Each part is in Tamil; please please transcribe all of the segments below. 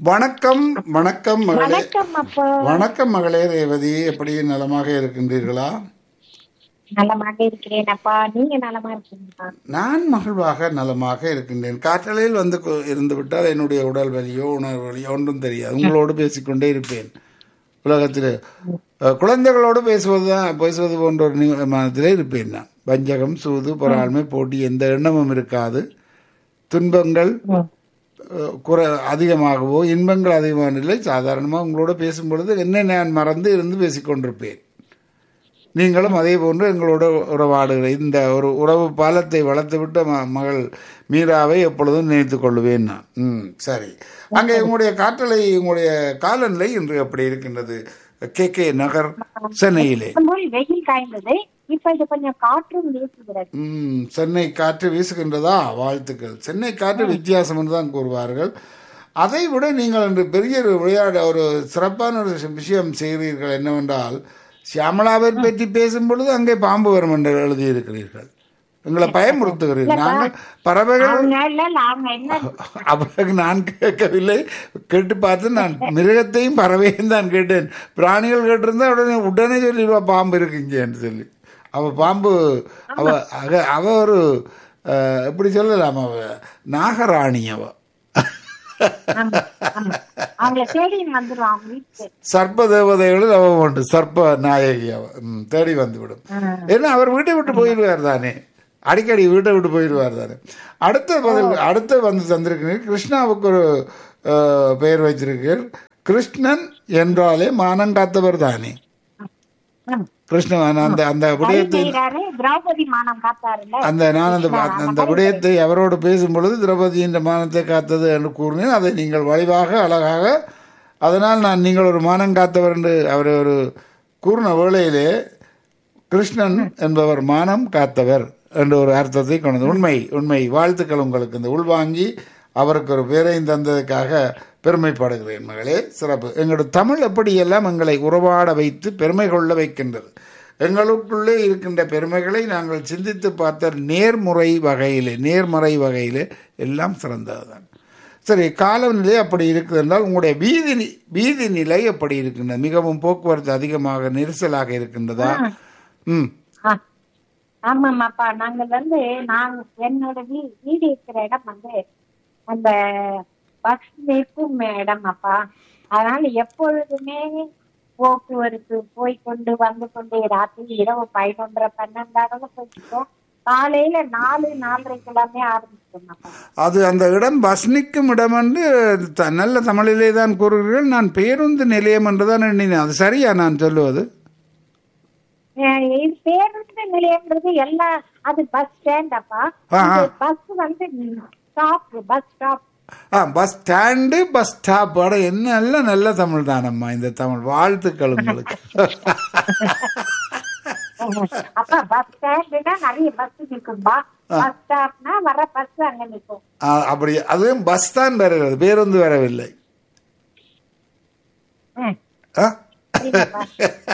வணக்கம் வணக்கம் மகளே வணக்கம் அப்பா வணக்கம் மகளே ரேவதி எப்படி நலமாக இருக்கின்றீர்களா நலமாக இருக்கிறேன் அப்பா நீங்க நலமா இருக்கீங்களா நான் மகிழ்வாக நலமாக இருக்கின்றேன் காற்றலையில் வந்து கொ- இருந்து விட்டால் என்னுடைய உடல் வலியோ உணர்வு வலியோ ஒன்றும் தெரியாது உங்களோடு பேசிக்கொண்டே இருப்பேன் உலகத்தில் அஹ், குழந்தைகளோடு பேசுவது தான் பேசுவது போன்ற ஒரு நிகழ்மானத்திலே இருப்பேன் நான் வஞ்சகம் சூது பொறாண்மை போட்டி எந்த எண்ணமும் இருக்காது துன்பங்கள் அஹ், குறை அதிகமாகவோ இன்பங்கள் அதிகமான இல்லை சாதாரணமாக உங்களோட பேசும் பொழுது என்ன நான் மறந்து இருந்து பேசிக்கொண்டிருப்பேன் நீங்களும் அதே போன்று எங்களோட உறவாடுகிற இந்த ஒரு உறவு பாலத்தை வளர்த்துவிட்ட ம- மகள் மீராவை எப்பொழுதும் நினைத்துக் கொள்ளுவேன் நான் ம் சரி அங்கே உங்களுடைய காற்றலை உங்களுடைய காலநிலை இன்று எப்படி இருக்கின்றது கே கே நகர் சென்னையிலே போய் வெயில் காய்ந்தது இப்ப இது கொஞ்சம் காற்றும் வீசுகிறது ம் சென்னை காற்று வீசுகின்றதா வாழ்த்துக்கள் சென்னை காற்று வித்தியாசம் என்று தான் கூறுவார்கள் அதை விட நீங்கள் இன்று பெரிய ஒரு விளையாட ஒரு சிறப்பான ஒரு விஷயம் செய்கிறீர்கள் என்னவென்றால் சியாமலாவை பற்றி பேசும் பொழுது அங்கே பாம்பு வரும் என்று எழுதியிருக்கிறீர்கள் எங்களை பயமுறுத்துகிறீர்கள் நாங்கள் பறவைகள் அவங்க இல்ல இல்ல, அவங்க என்ன அவருக்கு நான் கேட்கவில்லை கேட்டு பார்த்து நான் மிருகத்தையும் பறவையும் தான் கேட்டேன் பிராணிகள் கேட்டிருந்தா உடனே உடனே சொல்லிடுவா பாம்பு இருக்குங்கன்னு சொல்லி அவ பாம்பு அவ அக- அவ ஒரு அஹ், எப்படி சொல்லலாம் அவ நாகராணி அவ ஆமா, ஆமா. அவங்கள தேடி வந்துடும் அவங்க வீட்டுக்கு சர்ப்ப தேவதைகளும் அவ உண்டு சர்ப்ப நாயகி அவ ம், தேடி வந்துவிடும் ஏன்னா அவர் வீட்டை விட்டு போயிடுவார் தானே அடிக்கடி வீட்டை விட்டு போயிடுவார் தானே அடுத்த பதில் அடுத்து வந்து தந்திருக்கிறீர்கள் கிருஷ்ணாவுக்கு ஒரு அஹ், பெயர் வச்சிருக்கீர்கள் கிருஷ்ணன் என்றாலே மானம் காத்தவர் தானே ஆமா. கிருஷ்ணன் அந்த அந்த சரி விடயத்தை செய்யறாரு திரௌபதி மானம் காத்தாருல்ல அந்த நான் அந்த அந்த விடயத்தை அவரோடு பேசும் பொழுது திரௌபதியின் மானத்தை காத்தது என்று கூறினேன் அதை நீங்கள் வலிவாக அழகாக அதனால் நான் நீங்கள் ஒரு மானம் காத்தவர் என்று அவர் ஒரு கூறின வேளையிலே கிருஷ்ணன் என்பவர் மானம் காத்தவர் என்ற ஒரு அர்த்தத்தை கொண்டது உண்மை உண்மை வாழ்த்துக்கள் உங்களுக்கு இந்த உள்வாங்கி அவருக்கு ஒரு பேரையும் தந்ததுக்காக பெருமைப்படுகிறேன் மகளே சிறப்பு எங்களோட தமிழ் எப்படியெல்லாம் எங்களை உறவாட வைத்து பெருமை கொள்ள வைக்கின்றது எங்களுக்குள்ளே இருக்கின்ற பெருமைகளை நாங்கள் சிந்தித்து பார்த்த நேர்முறை வகையிலே நேர்மறை வகையிலே எல்லாம் சிறந்ததுதான் சரி காலநிலை அப்படி இருக்குது என்றால் உங்களுடைய வீதி நி- வீதி நிலை எப்படி இருக்கின்றது மிகவும் போக்குவரத்து அதிகமாக நெரிசலாக இருக்கின்றதா ம் ஆ. ஆமாமாப்பா நாங்க வந்து நான் என்னோட வீ வீடு இருக்கிற இடம் வந்து அந்த பஸ் நிற்கும் இடம் அப்பா அதனால எப்பொழுதுமே போக்குவரத்து போய் கொண்டு வந்து கொண்டு ராத்திரி இரவு பதினொன்றரை பன்னெண்டாவது போயிட்டோம் காலையில நாலு நாலரைக்கெல்லாமே ஆரம்பிச்சிட்டோம் அப்பா அது அந்த இடம் பஸ் நிற்கும் இடம் என்று த- நல்ல தமிழிலே தான் கூறுகிறீர்கள் நான் பேருந்து நிலையம் என்று தான் எண்ணினேன் அது சரியா நான் சொல்லுவது அஹ் இது பேருந்து நிலையம்ன்றது எல்லாம் அது பஸ் ஸ்டாண்ட் அப்பா ஆ, ஆ. பஸ் வந்து ஸ்டாப் பஸ் ஸ்டாப் ஆ பஸ் ஸ்டாண்டு பஸ் ஸ்டாப் அட என்ன எல்லாம் நல்ல தமிழ் தானம்மா இந்த தமிழ் வாழ்த்துக்கள் உங்களுக்கு அப்பா பஸ் ஸ்டாண்ட்னா நிறைய பஸ் நிக்கும்பா பஸ் ஸ்டாப்னா வர பஸ் அங்க நிக்கும் ஆ, அப்படி அதுவும் பஸ் தான் வருகிறது பேருந்து வரவில்லை ம், ஆ? சரிங்கப்பா.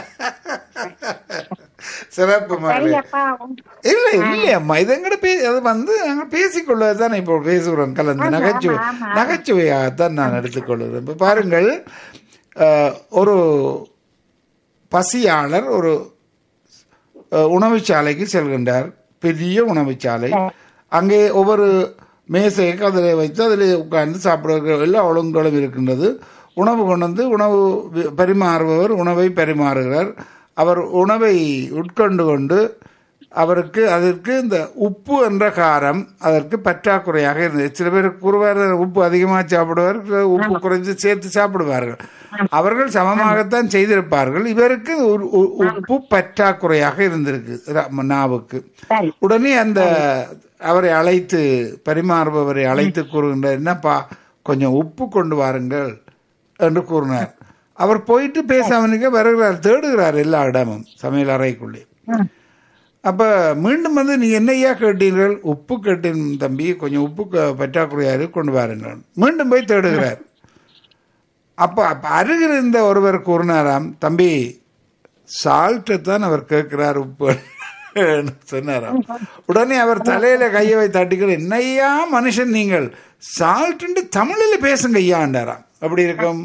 சிறப்பு மகளே சரியப்பா உங்க- இல்லை இல்லையம்மா இது எங்கட பே அது வந்து நாங்கள் பேசிக்கொள்வது தானே இப்போ பேசுகிறோம் கலந்து நகைச்சுவை ஆமா. நகைச்சுவையாகத்தான் நான் எடுத்துக்கொள்கிறேன் இப்போ பாருங்கள் அஹ், ஒரு பசியாளர் ஒரு அஹ், உணவுச்சாலைக்கு செல்கின்றார் பெரிய உணவுச்சாலை அங்கே ஒவ்வொரு மேசைக்கு அதில் வைத்து அதில் உட்கார்ந்து சாப்பிடுற எல்லா ஒழுங்குகளும் இருக்கின்றது உணவு கொண்டு வந்து உணவு வி- பரிமாறுபவர் உணவை பரிமாறுகிறார் அவர் உணவை உட்கொண்டு கொண்டு அவருக்கு அதற்கு இந்த உப்பு என்ற காரம் அதற்கு பற்றாக்குறையாக இருந்தது சில பேர் கூறுவார் உப்பு அதிகமாக சாப்பிடுவார் சிலர் உப்பு குறைஞ்சு சேர்த்து சாப்பிடுவார்கள் அவர்கள் சமமாகத்தான் செய்திருப்பார்கள் இவருக்கு ஒரு உ- உப்பு பற்றாக்குறையாக இருந்திருக்கு ர- நாவுக்கு சரி உடனே அந்த அவரை அழைத்து பரிமாறுபவரை அழைத்து கூறுகின்ற என்னப்பா கொஞ்சம் உப்பு கொண்டு வாருங்கள் என்று கூறினார் அவர் போயிட்டு பேசாமனுக்கு வருகிறார் தேடுகிறார் எல்லா இடமும் சமையல் அறைக்குள்ளே ம். அப்ப மீண்டும் வந்து நீ என்னையா கேட்டீர்கள் உப்பு கேட்டேன் தம்பி கொஞ்சம் உப்பு க- பற்றாக்குறையா இருக்கு கொண்டு வாருங்கள் மீண்டும் போய் தேடுகிறார் அப்ப அப்ப அருகில் இருந்த ஒருவர் கூறினாராம் தம்பி சால்ட்டை தான் அவர் கேட்கிறார் உப்பு சொன்னாராம் உடனே அவர் தலையில கையை வை தட்டிக்கிற என்னையா மனுஷன் நீங்கள் சால்ட்டு தமிழில் பேசுங்க ஐயாண்டாராம் எப்படி இருக்கும்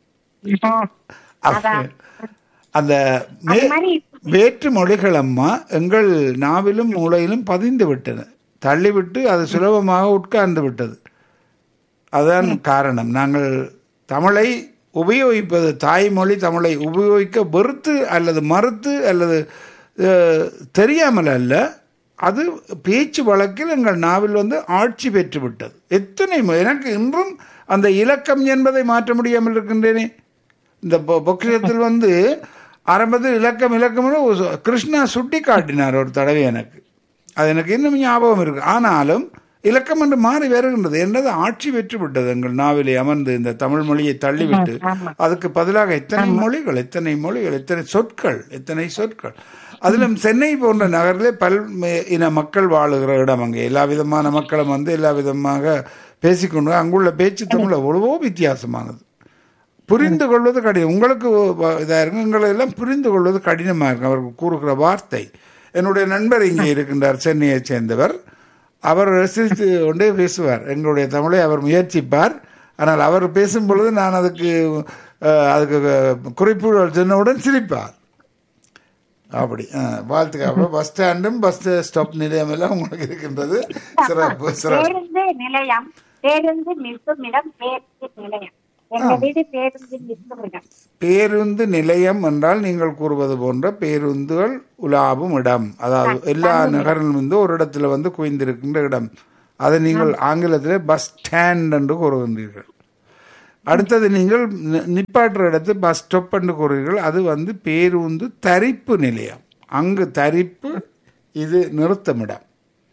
அதான். அந்த மே அது மாதிரி வேற்று மொழிகள் அம்மா எங்கள் நாவிலும் மூளையிலும் பதிந்து விட்டன தள்ளிவிட்டு அது சுலபமாக உட்கார்ந்து விட்டது அதான் காரணம் நாங்கள் தமிழை உபயோகிப்பது தாய்மொழி தமிழை உபயோகிக்க வெறுத்து அல்லது மறுத்து அல்லது அஹ், தெரியாமல் அல்ல அது பேச்சு வழக்கில் எங்கள் நாவில் வந்து ஆட்சி பெற்று விட்டது எத்தனை மு- எனக்கு இன்றும் அந்த இலக்கம் என்பதை மாற்ற முடியாமல் இருக்கின்றேனே இந்த பொ- பொக்கிஷத்தில் வந்து ஆரம்பத்தில் இலக்கம் இலக்கம்னு ஒரு கிருஷ்ணா சுட்டி காட்டினார் ஒரு தடவை எனக்கு அது எனக்கு இன்னும் ஞாபகம் இருக்கு ஆனாலும் இலக்கம் என்று மாறி வருகின்றது என்னது ஆட்சி பெற்று விட்டது எங்கள் நாவிலே அமர்ந்து இந்த தமிழ் மொழியை தள்ளிவிட்டு அதுக்கு பதிலாக எத்தனை மொழிகள் எத்தனை மொழிகள் எத்தனை சொற்கள் எத்தனை சொற்கள் அதிலும் சென்னை போன்ற நகரிலே பல் ம- இன மக்கள் வாழுகிற இடம் அங்கே எல்லா விதமான மக்களும் வந்து எல்லா விதமாக பேசிக்கொண்டு அங்குள்ள பேச்சு தமிழ் எவ்வளவோ வித்தியாசமானது புரிந்து கொள்வது கடினம் உங்களுக்கு வ- இதா இருக்கும் எங்களை எல்லாம் புரிந்து கொள்வது கடினமாக இருக்கும் அவர்கள் கூறுகிற வார்த்தை என்னுடைய நண்பர் இங்கே இருக்கின்றார் சென்னையைச் சேர்ந்தவர் அவர் ரசித்து கொண்டே பேசுவார் எங்களுடைய தமிழை அவர் முயற்சிப்பார் ஆனால் அவர் பேசும் பொழுது நான் அதுக்கு அஹ், அதுக்கு குறிப்புகள் சொன்னவுடன் சிரிப்பார் அப்படி அஹ், வாழ்த்துக்கள் பஸ் ஸ்டாண்டும் பஸ் ஸ்டாப் நிலையம் எல்லாம் உங்களுக்கு இருக்கின்றது சிறப்பு சிறப்பு பேருந்து நிலையம் பேருந்து நிற்கும் இடம் பேருந்து நிலையம் எங்க வீடு பேருந்து நிற்கும் இடம் பேருந்து நிலையம் என்றால் நீங்கள் கூறுவது போன்ற பேருந்துகள் உலாவும் இடம் அதாவது எல்லா நகரிலும் வந்து ஒரு இடத்துல வந்து குவிந்திருக்கின்ற இடம் அதை நீங்கள் ஆங்கிலத்தில் பஸ் ஸ்டாண்ட் என்று கூறுகின்றீர்கள் அடுத்தது நீங்கள் நி- நிப்பாட்டுற இடத்து பஸ் ஸ்டாப் என்று கூறுவீர்கள் அது வந்து பேருந்து தரிப்பு நிலையம் அங்கு தரிப்பு இது நிறுத்தமிடம்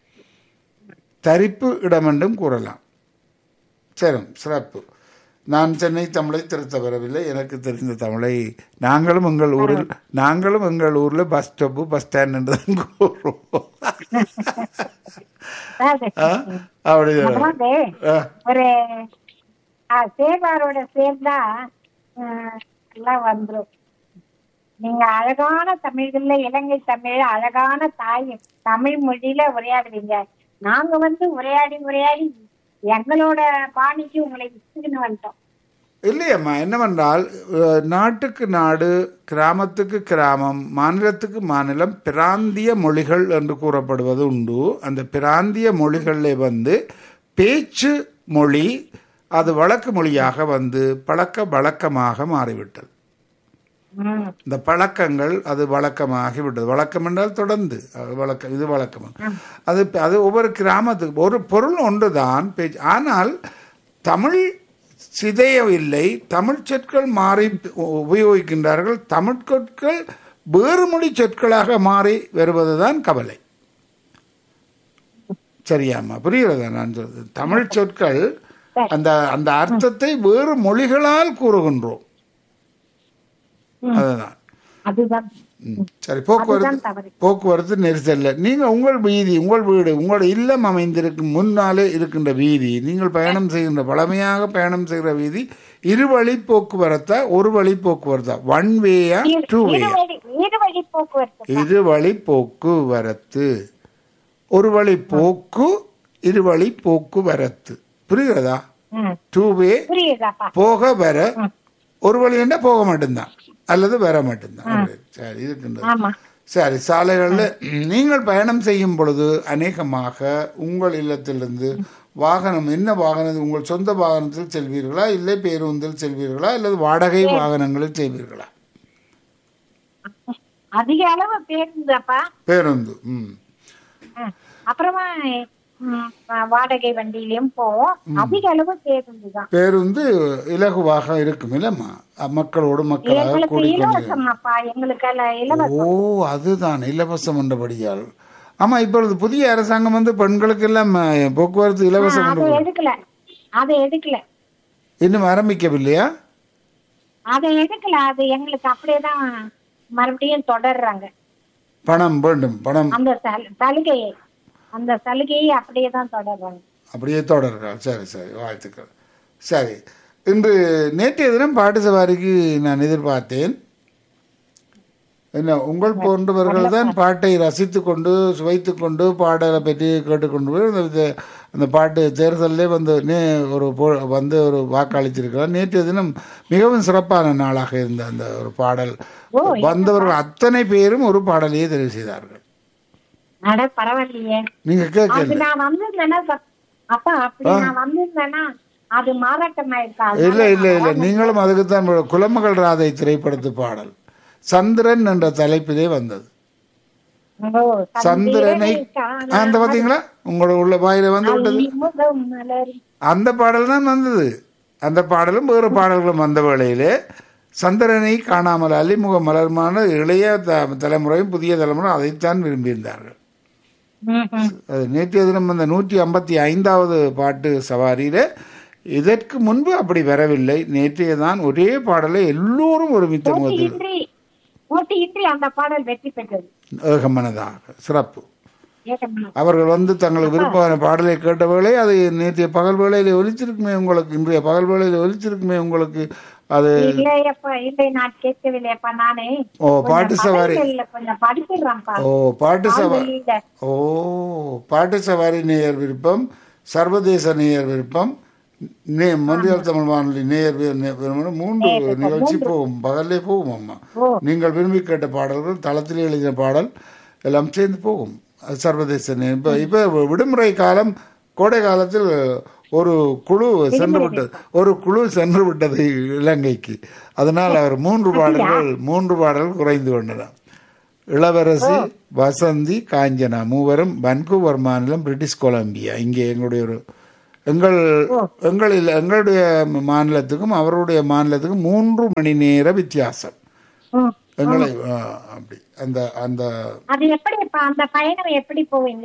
தரிப்பு இடம் என்றும் கூறலாம் சரி சிறப்பு நான் சென்னை தமிழை திருத்த வரவில்லை எனக்கு தெரிந்த தமிழை நாங்களும் எங்கள் ஊரில் நாங்களும் எங்கள் ஊர்ல பஸ் ஸ்டாப்பு பஸ் ஸ்டாண்ட் என்று தான் கூறுவோம் அதாவது, ஆ? அப்படி அதாவது ஆ, ஒரு ஆ, சேவாரோட சேர்ந்தா ஆ, எல்லாம் வந்துரும் நீங்க அழகான தமிழ்கள்ல இலங்கை தமிழ் அழகான தாய் தமிழ் மொழியில உரையாடுவீங்க நாங்க வந்து உரையாடி உரையாடி எங்களோட பாணிக்கு உங்களை வித்துக்கின்னு வந்துட்டோம் இல்லையம்மா என்னவென்றால் அஹ், நாட்டுக்கு நாடு கிராமத்துக்கு கிராமம் மாநிலத்துக்கு மாநிலம் பிராந்திய மொழிகள் என்று கூறப்படுவது உண்டு அந்த பிராந்திய மொழிகளில் வந்து பேச்சு மொழி அது வழக்கு மொழியாக வந்து பழக்க வழக்கமாக மாறிவிட்டது ம். இந்த பழக்கங்கள் அது வழக்கமாகி விட்டது வழக்கம் என்றால் தொடர்ந்து அது வழக்கம் இது வழக்கம் அது அது ஒவ்வொரு கிராமத்துக்கு ஒரு பொருள் ஒன்றுதான் பேச்சு ஆனால் தமிழ் சிதையவில்லை தமிழ் சொற்கள் மாறி உபயோகிக்கின்றார்கள் தமிழ் சொற்கள் வேறு மொழி சொற்களாக மாறி வருவதுதான் கவலை சரியாம்மா புரிகிறதா நான் சொல்றது தமிழ் சொற்கள் அந்த அந்த அர்த்தத்தை வேறு மொழிகளால் கூறுகின்றோம் அதுதான் அதுதான் ம். சரி போக்குவரத்து அதுதான் தவறு போக்குவரத்து நெரிசல்ல நீங்க உங்கள் வீதி உங்கள் வீடு உங்கள் இல்லம் அமைந்திருக்கும் முன்னாலே இருக்கின்ற வீதி நீங்கள் பயணம் செய்கின்ற பழமையாக பயணம் செய்கிற வீதி இருவழி போக்குவரத்தா ஒரு வழி போக்குவரத்தா ஒன் வேயா டூ வேயா இருவழி இருவழி போக்குவரத்து இருவழி போக்குவரத்து ஒரு வழி போக்கு இருவழி போக்குவரத்து புரிகிறதா ம். டூ வே புரியுதாப்பா போக வர ஒரு வழி என்ன போக மட்டும்தான் அல்லது வர மட்டும்தான் சரி இருக்கின்றது ஆமா சரி சாலைகளில் நீங்கள் பயணம் செய்யும் பொழுது அநேகமாக உங்கள் இல்லத்திலிருந்து வாகனம் என்ன வாகனம் உங்கள் சொந்த வாகனத்தில் செல்வீர்களா இல்லை பேருந்தில் செல்வீர்களா அல்லது வாடகை வாகனங்களில் செல்வீர்களா அதிக அளவு பேருந்துப்பா பேருந்து ம் ம். அப்புறமா ம், வாடகை வண்டியிலயும் போவோம் அதிக அளவு பேருந்து தான் பேருந்து இலகுவாக இருக்கும் இல்லம்மா மக்களோடு மக்களாக எங்களுக்கு கூடிக்கொண்டு இலவசம் அப்பா எங்களுக்கு எல்லாம் இலவசம் ஓ அதுதான் இலவசம் என்றபடியால் ஆமா இப்பொழுது புதிய அரசாங்கம் வந்து பெண்களுக்கு எல்லாம் அஹ், போக்குவரத்து இலவசம் அதை என்று எடுக்கல அதை எடுக்கல இன்னும் ஆரம்பிக்கவில்லையா அதை எடுக்கல அது எங்களுக்கு அப்படியேதான் மறுபடியும் தொடர்றாங்க பணம் வேண்டும் பணம் அந்த சலு- சலுகையை அந்த சலுகையை அப்படியே தான் தொடர்றாங்க அப்படியே தொடர்கிறார் சரி சரி வாழ்த்துக்கள் சரி இன்று நேற்றைய தினம் பாட்டு சவாரிக்கு நான் எதிர்பார்த்தேன் என்ன உங்கள் போன்றவர்கள் தான் பாட்டை ரசித்து கொண்டு சுவைத்து கொண்டு பாடலை பற்றி கேட்டுக்கொண்டு போய் அந்த வித- அந்த பாட்டு தேர்தலிலே வந்து நே ஒரு போ- வந்து ஒரு வாக்களித்திருக்கிறார் நேற்றைய தினம் மிகவும் சிறப்பான நாளாக இருந்த அந்த ஒரு பாடல் ஓ, வந்தவர்கள் அத்தனை பேரும் ஒரு பாடலையே தெரிவு செய்தார்கள் அட பரவாயில்லையே நீங்க அது கேட்கல நான் வந்திருந்தேன்னா ப- அப்பா அப்படி நான் வந்திருந்தேன்னா அது மாறாட்டமாயிருக்கா இல்ல இல்ல இல்ல நீங்களும் அதுக்குத்தான் போ- குலமகள் ராதை திரைப்படத்து பாடல் சந்திரன் என்ற தலைப்பிலே வந்தது ஓ, சந்திரனை காண அந்த பாத்தீங்களா உங்களோட உள்ள வாயில வந்து விட்டது முகம் மலரும். அந்த பாடல் தான் வந்தது அந்த பாடலும் வேறு பாடல்களும் வந்த வேளையிலே சந்திரனை காணாமல் அலிமுக மலர்மான இளைய த- தலைமுறையும் புதிய தலைமுறை அதைத்தான் விரும்பியிருந்தார்கள் ம், ம். அது நேற்றைய தினம் அந்த நூற்றி ஐம்பத்தி ஐந்தாவது பாட்டு சவாரியில இதற்கு முன்பு அப்படி வரவில்லை நேற்றைய தான் ஒரே பாடலை எல்லோரும் ஒருமித்த முகத்தில் போட்டியின்றி போட்டியின்றி அந்த பாடல் வெற்றி பெற்றது ஏகமனதாக சிறப்பு ஏகமனம். அவர்கள் வந்து தங்களுக்கு விருப்பமான பாடலை கேட்ட வேளை அது நேற்றைய பகல் வேளையில ஒலிச்சிருக்குமே உங்களுக்கு இன்றைய பகல் வேளையில ஒலிச்சிருக்குமே உங்களுக்கு அது இல்லையப்பா இல்லை நான் கேட்கவில்லையப்பா நானே ஓ பாட்டு சவாரி படைப்புல கொஞ்சம் படிச்சிடுறேன்ப்பா ஓ பாட்டு சவாரி வெளியில ஓ பாட்டு சவாரி நேயர் விருப்பம் சர்வதேச நேயர் விருப்பம் நே மொழியால் தமிழ் வானொலி நேயர் வி- நே- விருப்பம் மூன்று நிகழ்ச்சி போகும் பகல்லே போகும் அம்மா ஓ. நீங்கள் விரும்பி கேட்ட பாடல்கள் தளத்திலே எழுதின பாடல் எல்லாம் சேர்ந்து போகும் அது சர்வதேச நேயர் இப்போ இப்போ விடுமுறை காலம் கோடை காலத்தில் ஒரு குழு சென்று விட்டது ஒரு குழு சென்று விட்டது இலங்கைக்கு அதனால் அவர் மூன்று பாடல்கள் மூன்று பாடல்கள் குறைந்து கொண்டனர் இளவரசி வசந்தி காஞ்சனா மூவரும் வன்கூவர் மாநிலம் பிரிட்டிஷ் கொலம்பியா இங்கே எங்களுடைய ஒரு எங்கள் எங்களில் எங்களுடைய மாநிலத்துக்கும் அவருடைய மாநிலத்துக்கும் மூன்று மணி நேர வித்தியாசம் ம். எங்களை ஆ, அப்படி அந்த அந்த அது எப்படிப்பா அந்த பயணம் எப்படி போவீங்க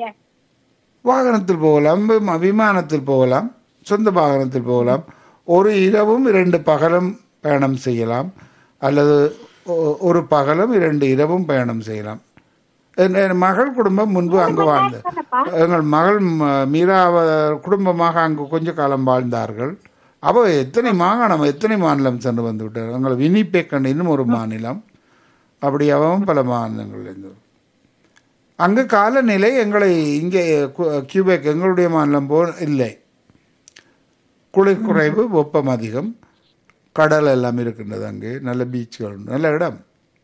வாகனத்தில் போகலாம் விம- விமானத்தில் போகலாம் சொந்த வாகனத்தில் போகலாம் ஒரு இரவும் இரண்டு பகலும் பயணம் செய்யலாம் அல்லது ஒ- ஒரு பகலும் இரண்டு இரவும் பயணம் செய்யலாம் என் என் மகள் குடும்பம் முன்பு அங்கு வாழ்ந்த தானப்பா? எங்கள் மகள் ம- மீரா அவ- குடும்பமாக அங்கு கொஞ்ச காலம் வாழ்ந்தார்கள் அவ எத்தனை மாகாணம் எத்தனை மாநிலம் சென்று வந்து விட்டார் எங்கள் வினிபேக்கன் இன்னும் ஒரு மாநிலம் அப்படி அவவும் பல மாநிலங்கள் இருந்து அங்கு காலநிலை எங்களை இங்கே கு- கியூபெக் எங்களுடைய மாநிலம் போல் இல்லை குளிர் குறைவு வெப்பம் அதிகம் கடல் எல்லாம் இருக்கின்றது அங்கே நல்ல பீச்சுகள் உண்டு. நல்ல இடம்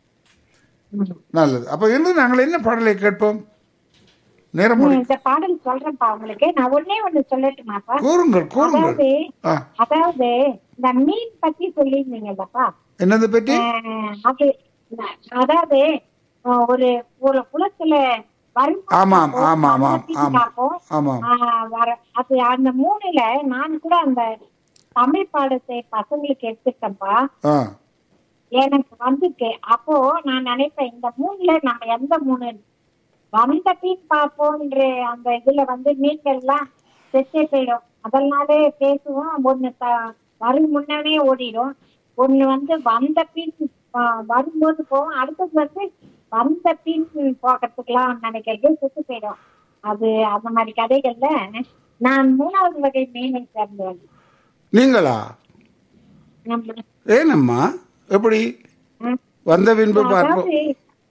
நல்லது அப்போ இன்று நாங்கள் என்ன பாடலை கேட்போம் நேரம் ம், முடி- இந்த பாடல் சொல்றேன்ப்பா உங்களுக்கு நான் ஒன்னே ஒண்ணு சொல்லட்டுமாப்பா கூறுங்கள் கூறுங்கள் அதாவது ஆ அதாவது இந்த மீன் பத்தி சொல்லியிருந்தீங்கல்லப்பா என்னது பற்றி ஆஹ் அது அதாவது ஆஹ் ஒரு ஒரு குளத்துல வருமானம் ஆமாம் பார்ப்போம், ஆமாம் ஆமாம் மீன் ஆமாம் பார்ப்போம். ஆமாம் ஆஹ் வர- அது அந்த மூணுல நான் கூட அந்த தமிழ் பாடத்தை பசங்களுக்கு எடுத்துட்டேன்ப்பா ஆ எனக்கு வந்துட்டு அப்போ நான் நினைப்பேன் இந்த மூணுல நம்ம எந்த மூணு வந்த மீன் பார்ப்போன்ற அந்த இதுல வந்து மீன்கள் எல்லாம் செத்தே போயிடும் அதனாலே பேசுவோம் ஒண்ணு த- வரும் முன்னமே ஓடிடும் ஒண்ணு வந்து வந்த பின் ஆஹ் வரும்போது போவோம் அடுத்தது வந்து வந்த பின் போகிறதுக்கெல்லாம் நினைக்கிறது செத்து போயிடும் அது அந்த மாதிரி கதைகள்ல நான் மூணாவது வகை மீனை சேர்ந்தேன் நீங்களா நம்ம ஏனம்மா எப்படி ம். வந்த பின்பு பார்ப்போம் அதாவது,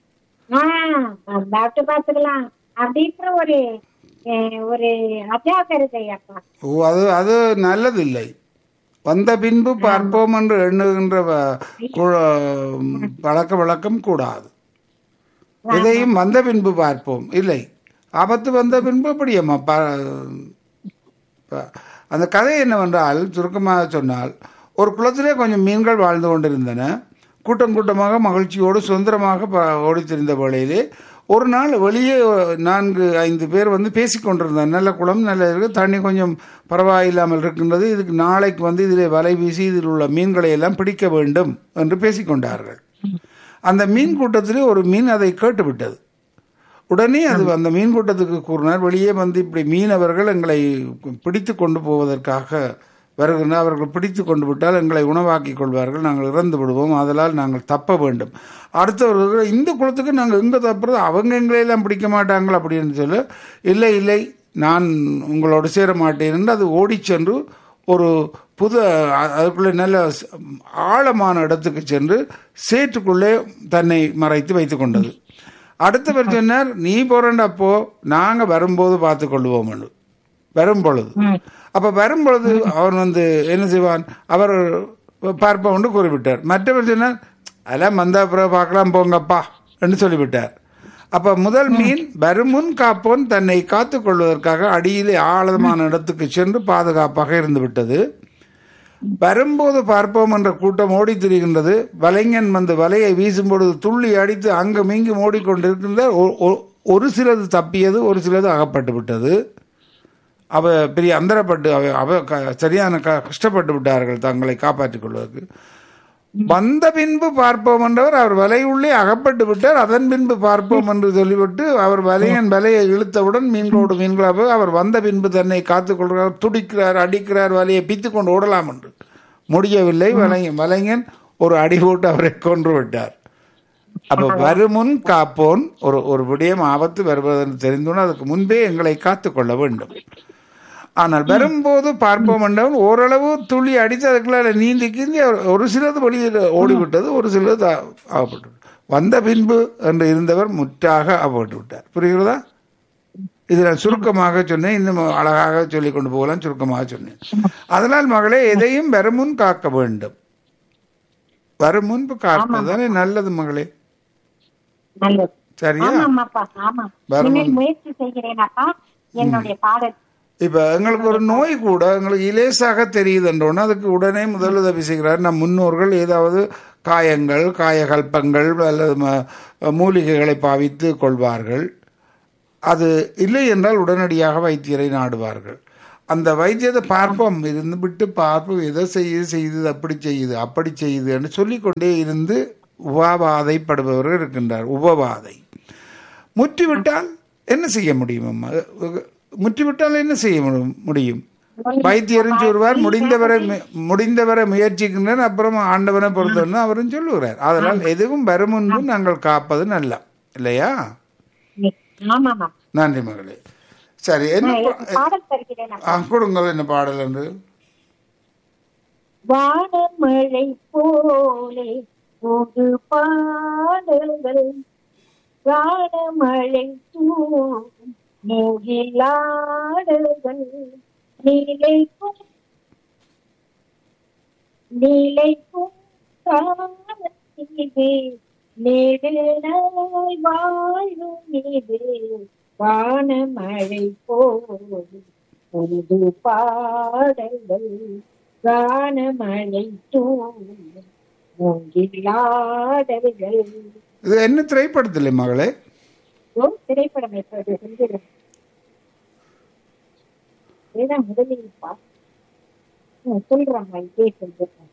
ஆஹ் டாக்டர் பாத்துக்கலாம் அப்படின்ற ஒரு அஹ், ஒரு அஜாக்கிரதை அப்பா ஓ அது அது நல்லதில்லை வந்த பின்பு பார்ப்போம் என்று எண்ணுகின்ற வ- கு- பழக்க வழக்கம் கூடாது எதையும் வந்த பின்பு பார்ப்போம் இல்லை ஆபத்து வந்த பின்பு எப்படி அம்மா ப- ப- அந்த கதை என்னவென்றால் சுருக்கமாக சொன்னால் ஒரு குளத்திலே கொஞ்சம் மீன்கள் வாழ்ந்து கொண்டிருந்தன கூட்டம் கூட்டமாக மகிழ்ச்சியோடு சுதந்திரமாக ப ஓடித் திரிந்த வேளையிலே ஒரு நாள் வெளியே நான்கு ஐந்து பேர் வந்து பேசிக்கொண்டிருந்தார் நல்ல குளம் நல்ல இருக்கு தண்ணி கொஞ்சம் பரவாயில்லாமல் இருக்கின்றது இதுக்கு நாளைக்கு வந்து இதில் வலை வீசி இதில் உள்ள மீன்களை எல்லாம் பிடிக்க வேண்டும் என்று பேசிக்கொண்டார்கள் அந்த மீன் கூட்டத்திலே ஒரு மீன் அதை கேட்டுவிட்டது உடனே அது அந்த மீன் கூட்டத்துக்கு கூறினார் வெளியே வந்து இப்படி மீனவர்கள் எங்களை பிடித்து கொண்டு போவதற்காக வருகின்ற அவர்கள் பிடித்து கொண்டு விட்டால் எங்களை உணவாக்கி கொள்வார்கள் நாங்கள் இறந்து விடுவோம் அதனால் நாங்கள் தப்ப வேண்டும் அடுத்தவர்கள் இந்த குளத்துக்கு நாங்கள் எங்கே தப்புறது அவங்க எங்களையெல்லாம் பிடிக்க மாட்டாங்கள் அப்படின்னு சொல்லி இல்லை இல்லை நான் உங்களோடு சேர மாட்டேன் என்று அது ஓடிச் சென்று ஒரு புது அ- அதுக்குள்ளே நல்ல ஸ்- ஆழமான இடத்துக்கு சென்று சேற்றுக்குள்ளே தன்னை மறைத்து வைத்துக் கொண்டது அடுத்தவர் சொன்னார் நீ போறண்டா போ நாங்க வரும்போது பார்த்து கொள்வோம் வரும் பொழுது ம். அப்ப வரும் பொழுது அவன் வந்து என்ன செய்வான் அவர் பார்ப்பவன் குறிப்பிட்டார் மற்றவர் சொன்னார் அதெல்லாம் வந்த பிறகு பார்க்கலாம் போங்கப்பா என்று சொல்லிவிட்டார் அப்ப முதல் மீன் வருமுன் காப்போன் தன்னை காத்துக் கொள்வதற்காக அடியிலே ஆழமான இடத்துக்கு சென்று பாதுகாப்பாக இருந்து விட்டது வரும்போது பார்ப்போம் என்ற கூட்டம் ஓடி திரிகின்றது வலைஞன் வந்து வலையை வீசும் பொழுது துள்ளி அடித்து அங்கும் இங்கும் ஓடிக்கொண்டிருக்கின்ற ஒ- ஒ- ஒரு சிலது தப்பியது ஒரு சிலது அகப்பட்டு விட்டது அவ பெரிய அந்தரப்பட்டு அவ அவ க- சரியான க- கஷ்டப்பட்டு விட்டார்கள் தங்களை காப்பாற்றிக் கொள்வதற்கு வந்த பின்பு பார்ப்போம் என்றவர் அவர் வலை உள்ளே அகப்பட்டு விட்டார் அதன் பின்பு பார்ப்போம் என்று சொல்லிவிட்டு அவர் வலையன் வலையை இழுத்தவுடன் மீன்களோடு மீன்களாக அவர் வந்த பின்பு தன்னை காத்துக் கொள்கிறார் துடிக்கிறார் அடிக்கிறார் வலையை பித்து கொண்டு ஓடலாம் என்று முடியவில்லை வலைஞன் வலைஞன் ஒரு அடி போட்டு அவரை கொன்று விட்டார் அப்ப வருமுன் காப்போன் ஒரு ஒரு விடயம் ஆபத்து வருவதென்று தெரிந்துடன் அதுக்கு முன்பே எங்களை காத்துக்கொள்ள வேண்டும் ஆனால் வரும்போது பார்ப்போம் என்றவன் ஓரளவு துளி அடித்து அதுக்குள்ள நீந்தி கீந்தி அவர் ஒரு சிலது வெளியில் ஓடிவிட்டது ஒரு சிலது ஆ- ஆகப்பட்டு வந்த பின்பு என்று இருந்தவர் முற்றாக ஆகப்பட்டு விட்டார் புரிகிறதா இது நான் சுருக்கமாக சொன்னேன் இன்னும் அழகாக சொல்லிக் கொண்டு போகலாம் சுருக்கமாக சொன்னேன் அதனால் மகளே எதையும் வருமுன் காக்க வேண்டும் வரும் முன்பு காப்பதுதானே நல்லது மகளே நல்லது சரியா ஆமாமாப்பா ஆமா வரும் இனிமேல் முயற்சி செய்கிறேன் அப்பா என்னுடைய பாடல் இப்ப எங்களுக்கு ஒரு நோய் கூட எங்களுக்கு இலேசாக தெரியுதுன்றோன்னா அதுக்கு உடனே முதலுதவி செய்கிறார் நம் முன்னோர்கள் ஏதாவது காயங்கள் காயகல்பங்கள் அல்லது ம- மூலிகைகளை பாவித்து கொள்வார்கள் அது இல்லை என்றால் உடனடியாக வைத்தியரை நாடுவார்கள் அந்த வைத்தியத்தை பார்ப்போம் இருந்து விட்டு பார்ப்போம் எதை செய்யுது செய்யுது அப்படி செய்யுது அப்படி செய்யுது என்று சொல்லிக்கொண்டே இருந்து உபவாதைப்படுபவர்கள் இருக்கின்றார் உபவாதை முற்றிவிட்டால் என்ன செய்ய முடியும் அம்மா முற்றிவிட்டால் என்ன செய்ய மு- முடியும் வைத்தியரும் சொல்வார் முடிந்தவரை மு- முடிந்தவரை முயற்சிக்கின்றனர் அப்புறம் ஆண்டவனை பொறுத்தவரை அவரும் சொல்லுகிறார் அதனால் எதுவும் வரும் முன்பு நாங்கள் காப்பது நல்ல இல்லையா ஆமாமா நன்றி மகளே சரி என்ன பா- பாடல் தருகிறேன் அப்பா. ஆ, கொடுங்கள் என்ன பாடல் என்று வானமழை போலே ஒரு பாடல்கள் வானமழை தூவும் மூகிலாடல்கள் நீலைக்கும் நீலைக்கும் காலத்திலே நெடுநாள் வாழும் இது வானமழை போலே பொது பாடல்கள் கானமழை தூவும் மூங்கிலாடல்கள் இது என்ன திரைப்படத்தில் மகளே ஓ திரைப்படம் எப்போது செஞ்சிடும் ஏதான் முதலில் பா ம், சொல்றாங்க இதே சொல்றாங்க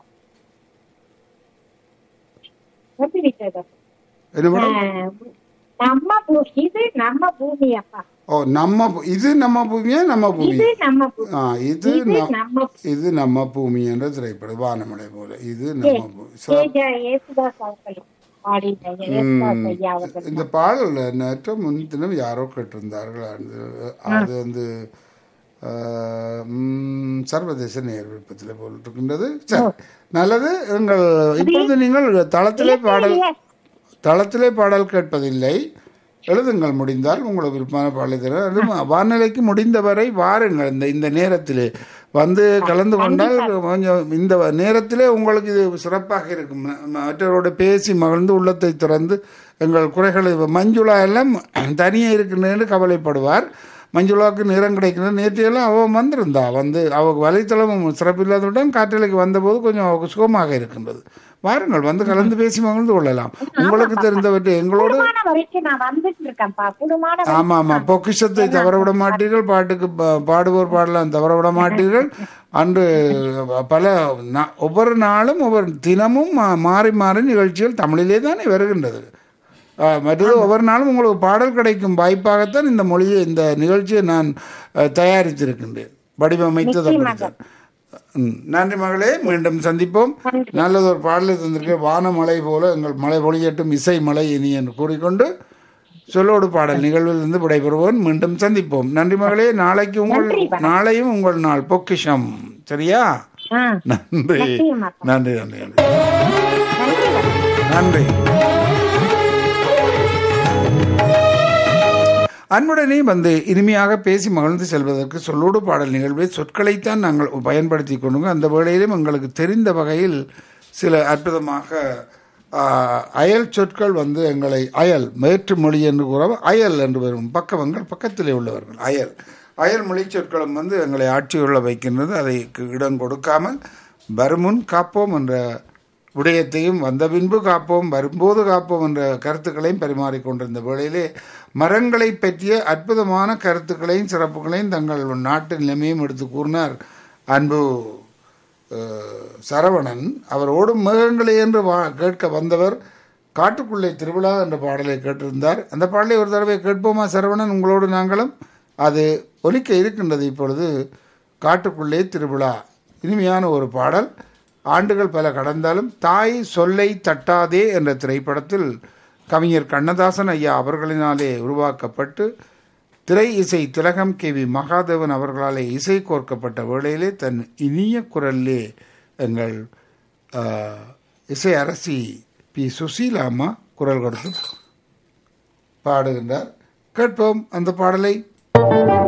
வந்து விட்டதா என்ன படம் நம்ம பூ இது நம்ம பூமி அப்பா ஓ நம்ம பூ- இது நம்ம பூமியா நம்ம பூமி இது நம்ம பூமி ஆ இது இது ந- நம்ம இது நம்ம பூமி என்ற திரைப்படம் வானமலை போல இது நம்ம பூமி ச- தேஜா ஏசுதாஸ் அவர்கள் பாடின ஏசுதாஸ் ஐயா அவர்கள் இந்த பாடல் நேற்று முன்தினம் யாரோ கேட்டிருந்தார்கள் அது அது வந்து ஆஹ், ம், சர்வதேச நேர் விருப்பத்தில் போட்டிருக்கின்றது சரி நல்லது எங்கள் இப்பொழுது நீங்கள் தளத்திலே பாடல் தளத்திலே பாடல் கேட்பதில்லை எழுதுங்கள் முடிந்தால் உங்களுக்கு விருப்பமான பாடலை தர அதுவும் வானிலைக்கு முடிந்தவரை வாருங்கள் இந்த இந்த நேரத்திலே வந்து கலந்து கொண்டால் கொஞ்சம் இந்த நேரத்திலே உங்களுக்கு இது சிறப்பாக இருக்கும் ம- மற்றவரோட பேசி மகிழ்ந்து உள்ளத்தை திறந்து எங்கள் குறைகளை மஞ்சுளா எல்லாம் தனியே இருக்கின்றேன்னு கவலைப்படுவார் மஞ்சுளாவுக்கு நிறம் கிடைக்கிறது நேற்றையெல்லாம் அவள் வந்திருந்தா வந்து அவள் வலைத்தளமும் சிறப்பில்லாதவுடன் காற்றலைக்கு வந்தபோது கொஞ்சம் அவளுக்கு சுகமாக இருக்கின்றது வாருங்கள் வந்து கலந்து பேசி மகிழ்ந்து கொள்ளலாம் உங்களுக்கு தெரிந்தவற்றை எங்களோடு குடும்பமான வரைக்கும் நான் வந்துட்டு இருக்கேன்ப்பா குடும்பமான ஆமா ஆமா பொக்கிஷத்தை தவற விட மாட்டீர்கள் பாட்டுக்கு பா- பாடுவோர் பாடலாம் தவற விட மாட்டீர்கள் அன்று பல நா- ஒவ்வொரு நாளும் ஒவ்வொரு தினமும் மா- மாறி மாறி நிகழ்ச்சிகள் தமிழிலே தானே வருகின்றது ஆ, மற்றது ஒவ்வொரு நாளும் உங்களுக்கு பாடல் கிடைக்கும் வாய்ப்பாகத்தான் இந்த மொழியை இந்த நிகழ்ச்சியை நான் அஹ், தயாரித்திருக்கின்றேன் வடிவமைத்தது அப்படித்தான் ம், நன்றி மகளே மீண்டும் சந்திப்போம் நல்லது ஒரு பாடலை தந்திருக்க வானமலை போல எங்கள் மலை பொழியட்டும் இசை மலை இனி என்று கூறிக்கொண்டு சொல்லோடு பாடல் நிகழ்வில் இருந்து விடைபெறுவோம் மீண்டும் சந்திப்போம் நன்றி மகளே நாளைக்கு உங்கள் நாளையும் உங்கள் நாள் பொக்கிஷம் சரியா ஆ, நன்றி நிச்சயமா. நன்றி நன்றி நன்றி நன்றி நன்றி வணக்கம். அன்புடனே வந்து இனிமையாக பேசி மகிழ்ந்து செல்வதற்கு சொல்லோடு பாடல் நிகழ்வை சொற்களைத்தான் நாங்கள் பயன்படுத்தி கொண்டுங்க அந்த வேளையிலும் எங்களுக்கு தெரிந்த வகையில் சில அற்புதமாக ஆ, அயல் சொற்கள் வந்து எங்களை அயல் வேற்று மொழி என்று கூற அயல் என்று வரும் பக்கவங்கள் பக்கத்திலே உள்ளவர்கள் அயல் அயல் மொழி சொற்களும் வந்து எங்களை ஆட்சியுள்ள வைக்கின்றது அதை இடம் கொடுக்காமல் வருமுன் காப்போம் என்ற விடயத்தையும் வந்த பின்பு காப்போம் வரும்போது காப்போம் என்ற கருத்துக்களையும் பரிமாறிக்கொண்டிருந்த வேளையிலே மரங்களை பற்றிய அற்புதமான கருத்துக்களையும் சிறப்புகளையும் தங்கள் நாட்டு நிலைமையும் எடுத்து கூறினார் அன்பு அஹ், சரவணன் அவர் ஓடும் மேகங்களே என்று வா கேட்க வந்தவர் காட்டுக்குள்ளே திருவிழா என்ற பாடலை கேட்டிருந்தார் அந்த பாடலை ஒரு தடவை கேட்போமா சரவணன் உங்களோடு நாங்களும் அது ஒலிக்க இருக்கின்றது இப்பொழுது காட்டுக்குள்ளே திருவிழா இனிமையான ஒரு பாடல் ஆண்டுகள் பல கடந்தாலும் தாய் சொல்லை தட்டாதே என்ற திரைப்படத்தில் கவிஞர் கண்ணதாசன் ஐயா அவர்களினாலே உருவாக்கப்பட்டு திரை இசை திலகம் கே வி மகாதேவன் அவர்களாலே இசை கோர்க்கப்பட்ட வேளையிலே தன் இனிய குரலிலே எங்கள் ஆ, இசை அரசி பி சுசீலாம்மா குரல் கொடுத்து பாடுகின்றார் கேட்போம் அந்த பாடலை